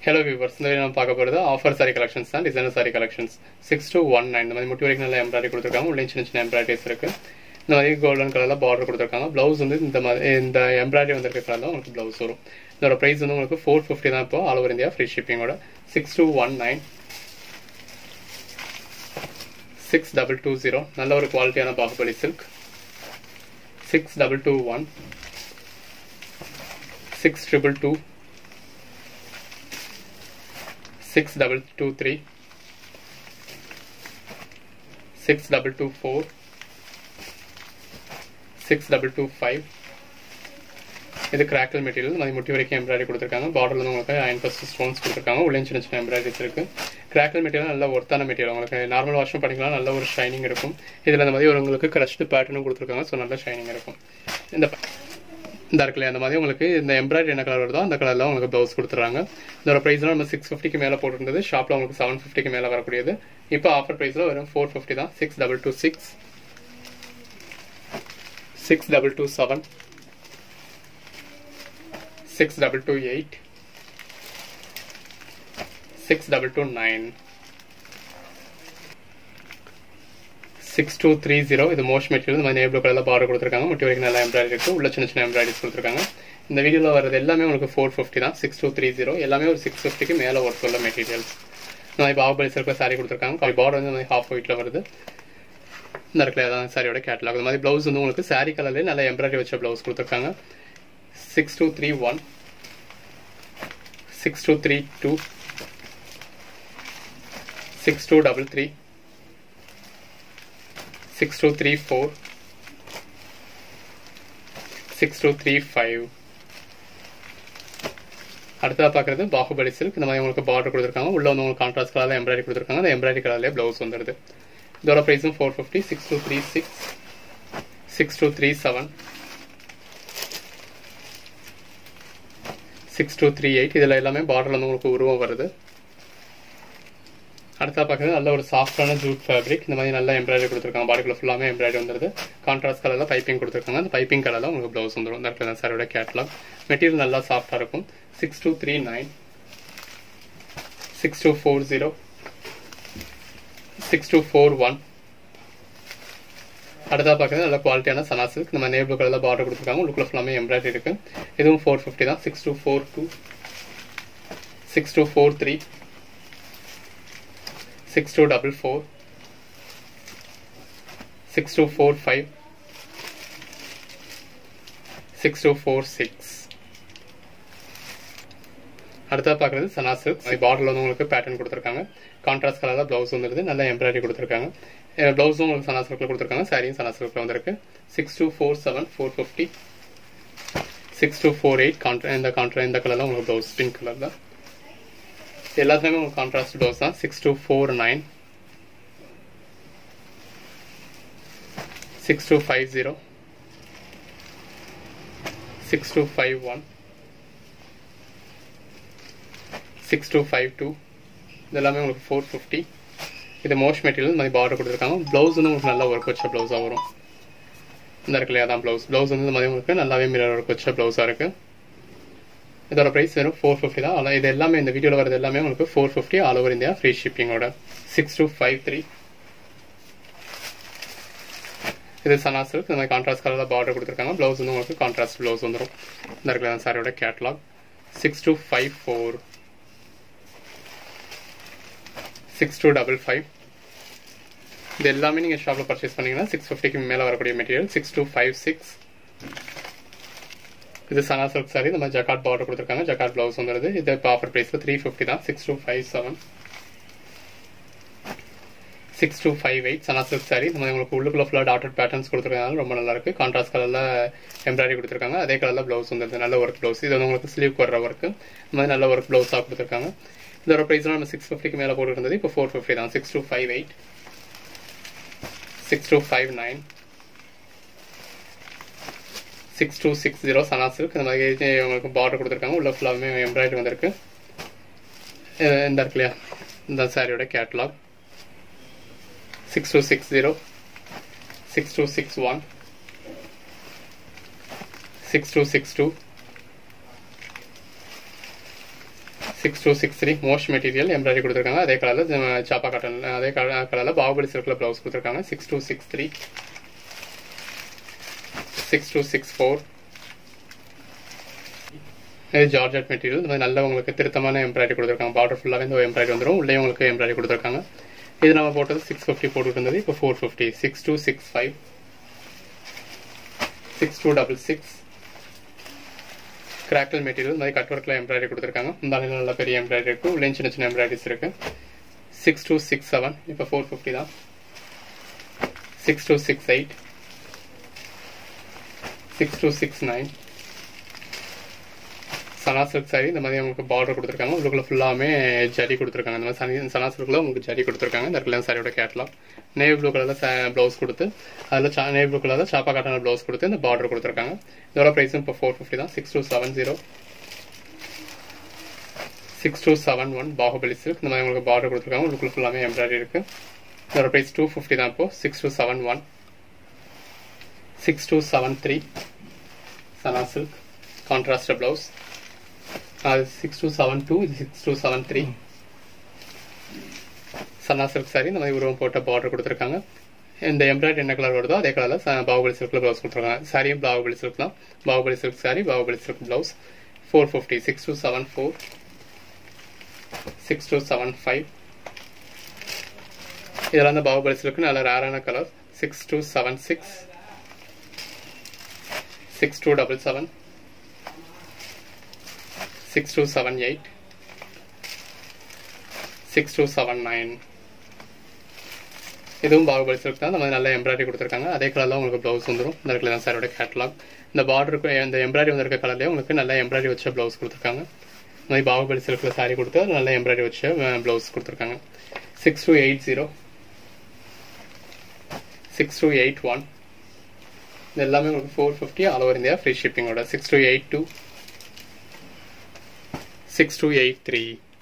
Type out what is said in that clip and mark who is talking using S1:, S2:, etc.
S1: hello viewers இந்த video நம்ம பார்க்க போகிறது ஆஃபர் சாரி கலெக்ஷன்ஸ் தான் designer sari collections six two one nine இந்த மாதிரி முட்டி வரைக்கும் நல்ல எம்ப்ராய்டரி கொடுத்துருக்காங்க உள்ள சின்ன சின்ன எம்ப்ராய்டரிஸ் இருக்கு இந்த மாதிரி கோல்டன் கலரில் பார்டர் கொடுத்துருக்காங்க ப்ளவுஸ் வந்து இந்த மாதிரி இந்த எம்ப்ராய்டரி வந்திருக்க கலரில் உங்களுக்கு ப்ளவுஸ் வரும் இதோட ப்ரைஸ் வந்து உங்களுக்கு ஃபோர் ஃபிஃப்டி தான் இப்போ ஆல் ஓவர் இந்தியா ஃப்ரீ ஷிப்பிங்கோட six two one nine six double two zero நல்ல ஒரு குவாலிட்டியான Baahubali silk six double two one six triple two six double two three six double two four six double two five இது crackle material மாதிரி முட்டி வரைக்கும் embroidery கொடுத்துருக்காங்க பார்டர்ல வந்து உங்களுக்கு அயன் ஃபஸ்ட் ஸ்டோன்ஸ் கொடுத்துருக்காங்க உள்ளே சின்ன சின்ன எம்ப்ராய்டரிஸ் இருக்கு கிராக்கல் மெட்டீரியல் நல்ல ஒர்த்தான மெட்டீரியல் உங்களுக்கு நார்மல் வாஷும் பண்ணிக்கலாம் நல்ல ஒரு ஷைனிங் இருக்கும் இதில் இந்த மாதிரி ஒரு உங்களுக்கு கிரஷ்டு பேட்டர்னும் கொடுத்துருக்காங்க ஸோ நல்ல ஷைனிங் இருக்கும் இந்த இந்த இருக்குல்ல அந்த மாதிரி உங்களுக்கு இந்த எம்ப்ராய்டரி என்ன கலர் வருதோ அந்த கலரில் உங்களுக்கு ப்ளவுஸ் கொடுத்துறாங்க இதோட ப்ரைஸ்லாம் நம்ம சிக்ஸ் ஃபிஃப்டிக்கு மேலே போட்டிருந்தது ஷாப்பில் உங்களுக்கு செவன் ஃபிஃப்டிக்கு மேலே வரக்கூடியது இப்போ ஆஃபர் ப்ரைஸில் வெறும் ஃபோர் ஃபிஃப்டி தான் six double two six six double two seven six double two eight six double two nine six two three zero இது மோஸ்ட் மெட்டீரியல் இந்த மாதிரி நேப்ளூ கலரில் பார்டர் கொடுத்துருக்காங்க முட்டி வரைக்கும் நல்லா எம்ப்ராய்டரி இருக்குது உள்ள சின்ன சின்ன எம்ப்ராய்டரிஸ் கொடுத்துருக்காங்க இந்த வீடியோவில் வரது எல்லாமே உங்களுக்கு ஃபோர் ஃபிஃப்டி தான் சிக்ஸ் டூ த்ரீ ஜீரோ எல்லாமே ஒரு சிக்ஸ் ஃபிஃப்டிக்கு மேலே ஒர்க் உள்ள மெட்டீரியல்ஸ் இந்த மாதிரி பாகுபலி சிறப்பு சாரி கொடுத்துருக்காங்க கால் பார்டர் வந்து இந்த மாதிரி ஹாஃப் ஒயிட்டில் வருது இந்த இடத்துல தான் சாரியோட கேட்டலாக் இந்த மாதிரி ப்ளவுஸ் வந்து உங்களுக்கு சாரி கலர்லேயே நல்ல எம்ப்ராய்டரி வச்ச ப்ளவுஸ் கொடுத்துருக்காங்க six two three one six two three two six two double three six two three four six two three five அடுத்ததாக பார்க்குறது பாகுபலி சில்க் இந்த மாதிரி உங்களுக்கு பார்டர் கொடுத்துருக்காங்க உள்ள வந்து உங்களுக்கு கான்ட்ராஸ்ட் கலரில் எம்ப்ராய்டரி கொடுத்துருக்காங்க அந்த எம்ப்ராய்டரி கலர்லேயே ப்ளவுஸ் வந்துடுது இதோட ப்ரைஸும் four fifty six two three six six two three seven six two three eight இதில் எல்லாமே பார்டரில் வந்து உங்களுக்கு உருவம் வருது அடுத்தா பார்க்குறது நல்ல ஒரு சாஃப்டான ஜூட் ஃபேப்ரிக் இந்த மாதிரி நல்லா எம்ப்ராய்டரி கொடுத்துருக்காங்க பாடிக்குள்ள ஃபுல்லாமே எம்ப்ராய்டரி வந்துருது கான்ட்ராஸ்ட் கலரில் பைப்பிங் கொடுத்துருக்காங்க அந்த பைப்பிங் கலரில் உங்களுக்கு ப்ளவுஸ் வந்துடும் இந்த இடத்துல சாரோட கேட்லாக் மெட்டீரியல் நல்லா சாஃப்டாக இருக்கும் six two three nine six two four zero six two four one அடுத்தா பார்க்குறது நல்ல குவாலிட்டியான சனா சில்க் நம்ம நேபிள் கலரில் பார்டர் கொடுத்துருக்காங்க உள்ளுக்குள்ள ஃபுல்லாமே எம்ப்ராய்டரி இருக்கு இதுவும் ஃபோர் ஃபிஃப்டி தான் six two four two six two four three six two double four six two four five six two four six அடுத்தா பார்க்குறது சனா சில்க் பார்டரில் வந்து உங்களுக்கு பேட்டர்ன் கொடுத்துருக்காங்க கான்ட்ராஸ்ட் கலரில் ப்ளவுஸ் வந்துருது நல்ல எம்ப்ராய்டரி கொடுத்துருக்காங்க ப்ளவுஸும் உங்களுக்கு சனா சில்கில் கொடுத்துருக்காங்க சாரியும் சனா சில்கில் வந்திருக்கு six two four seven four fifty six two four eight கான்ட்ரா இந்த கான்ட்ரா இந்த கலரில் உங்களுக்கு ப்ளவுஸ் பிங்க் கலரில் எல்லாத்துலேயுமே உங்களுக்கு கான்ட்ராஸ்ட் ப்ளவுஸ் தான் six two four nine six two five zero six two five one six two five two இது எல்லாமே உங்களுக்கு ஃபோர் ஃபிஃப்டி இது மோஸ்ட் மெட்டீரியல் இந்த மாதிரி பார்டர் கொடுத்துருக்காங்க ப்ளவுஸ் வந்து உங்களுக்கு நல்லா ஒர்க் வச்ச ப்ளவுஸாக வரும் இந்த இருக்கு இல்லையா தான் ப்ளவுஸ் ப்ளவுஸ் வந்து இந்த மாதிரி உங்களுக்கு நல்லாவே மிரர் ஒர்க் வச்ச ப்ளவுஸாக இருக்குது இதோட ப்ரைஸ் வெறும் ஃபோர் ஃபிஃப்டி தான் ஆனால் இது எல்லாமே இந்த வீடியோவில் வரது எல்லாமே உங்களுக்கு four fifty all over India free ஷிப்பிங்கோட சிக்ஸ் டூ ஃபைவ் த்ரீ இது சனா சில்க் இந்த மாதிரி கான்ட்ராஸ்ட் கலரில் பார்டர் கொடுத்துருக்காங்க ப்ளவுஸ் வந்து உங்களுக்கு கான்ட்ராஸ்ட் ப்ளவுஸ் வந்துடும் இந்த இருக்கிற சாரியோட catalogue six two five four six two double five இது எல்லாமே நீங்கள் ஷாப்பில் பர்ச்சேஸ் பண்ணீங்கன்னா சிக்ஸ் ஃபிஃப்டிக்கு மேலே வரக்கூடிய material six two five six இது சனா சில்க் சாரி இந்த மாதிரி ஜக்காட் பார்டர் கொடுத்துருக்காங்க ஜக்காட் பிளவுஸ் வந்துருது இது இப்போ ஆஃபர் ப்ரைஸில் த்ரீ ஃபிஃப்டி தான் six two five seven six two five eight Sana silk sari இந்த மாதிரி உங்களுக்கு உள்ளுக்குள்ள ஃபுல்லாக டாட்டட் பேட்டர்ன்ஸ் கொடுத்துருக்காங்க ரொம்ப நல்லா இருக்கு கான்ட்ராஸ்ட் கலரில் எம்ப்ராய்டரி கொடுத்துருக்காங்க அதே கலரில் ப்ளவுஸ் வந்துருது நல்ல ஒர்க் ப்ளவுஸ் இது வந்து உங்களுக்கு ஸ்லீவ் வர்ற ஒர்க்கு இந்த மாதிரி நல்ல ஒர்க் ப்ளவுஸாக கொடுத்துருக்காங்க இதோட ப்ரைஸ்லாம் நம்ம சிக்ஸ் ஃபிஃப்டிக்கு மேலே போட்டுருந்தது இப்போ ஃபோர் ஃபிஃப்டி தான் six two five eight six two five nine six two six zero Sana silk இந்த மாதிரி உங்களுக்கு பார்டர் கொடுத்துருக்காங்க உள்ள ஃபுல்லாகவே எம்ப்ராய்டரி வந்திருக்கு இந்த இருக்கு இல்லையா இந்த சாரியோட catalogue six two six zero six two six one six two six two six two six three most material embroidery கொடுத்துருக்காங்க அதே கலரில் சாப்பா காட்டன் அதே கலரில் பாகுபலி சில்கில் ப்ளவுஸ் கொடுத்துருக்காங்க six two six three six two six four இது ஜார்ஜட் மெட்டீரியல் இந்த மாதிரி நல்ல உங்களுக்கு திருத்தமான எம்ப்ராய்டரி கொடுத்துருக்காங்க பார்டர் ஃபுல்லாகவே இந்த எம்ப்ராய்டரி வந்துடும் உள்ளே உங்களுக்கு எம்ப்ராய்டரி கொடுத்துருக்காங்க இது நம்ம போட்டது சிக்ஸ் ஃபிஃப்டி போட்டுட்டு இருந்தது இப்போ four fifty six two six five six two double six crackle material இந்த மாதிரி கட் ஒர்க்கில் எம்ப்ராய்டரி கொடுத்துருக்காங்க இந்த நல்ல பெரிய எம்ப்ராய்டரி இருக்குது உள்ளே சின்ன சின்ன எம்ப்ராய்டரிஸ் இருக்கு சிக்ஸ் டூ சிக்ஸ் செவன் இப்போ ஃபோர் ஃபிஃப்டி தான் six two six eight six two six nine Sana silk sari இந்த மாதிரி உங்களுக்கு பார்டர் கொடுத்துருக்காங்க உள்ளுக்குள்ள ஃபுல்லாமே ஜரி கொடுத்துருக்காங்க இந்த மாதிரி சனி சனா சில்கில் உங்களுக்கு ஜரி கொடுத்துருக்காங்க இந்த இடத்துல சாரியோட கேட்லாக் நேவி ப்ளூ கலரில் ப்ளவுஸ் கொடுத்து அதில் சா நேவி ப்ளூ கலரில் சாப்பா காட்டான ப்ளவுஸ் கொடுத்து இந்த பார்டர் கொடுத்துருக்காங்க இதோட ப்ரைஸும் இப்போ ஃபோர் ஃபிஃப்டி தான் six two seven zero six two seven one Baahubali silk இந்த மாதிரி உங்களுக்கு பார்டர் கொடுத்துருக்காங்க உள்ளுக்குள்ள ஃபுல்லாமே எம்ப்ராய்டரி இருக்கு இதோட ப்ரைஸ் டூ ஃபிஃப்டி தான் இப்போ six two seven one six two seven three Sana silk contrast blouse அது சிக்ஸ் டூ செவன் டூ இது six two seven three Sana silk sari இந்த மாதிரி உருவம் போட்ட பார்டர் கொடுத்துருக்காங்க இந்த எம்ப்ராய்டரி என்ன கலர் வருதோ அதே கலரில் பாகுபலி சில்கில் ப்ளவுஸ் கொடுத்துருக்காங்க சாரியும் பாகுபலி சில்க் தான் Baahubali silk sari Baahubali silk blouse four fifty six two seven four six two seven five இதெல்லாம் இந்த பாகுபலி சில்க்கு நல்ல ரேரான colour six two seven six six two double seven six two seven eight six two seven nine இதுவும் Baahubali silk தான் இந்த மாதிரி நல்ல எம்ப்ராய்டரி கொடுத்துருக்காங்க அதே கலரில் உங்களுக்கு ப்ளவுஸ் வந்துடும் இந்த இடத்துல தான் சாரோட கேட்லாக் இந்த பார்டருக்கு இந்த எம்ப்ராய்டரி வந்திருக்க கலர்லேயே உங்களுக்கு நல்ல எம்ப்ராய்டரி வச்ச ப்ளவுஸ் கொடுத்துருக்காங்க இந்த மாதிரி பாகுபலி சில்கில் சாரி கொடுத்து நல்ல எம்ப்ராய்டரி வச்ச ப்ளவுஸ் கொடுத்துருக்காங்க six two eight zero six two eight one இது எல்லாமே உங்களுக்கு four fifty all over India free ஷிப்பிங்கோட six two eight two six two eight three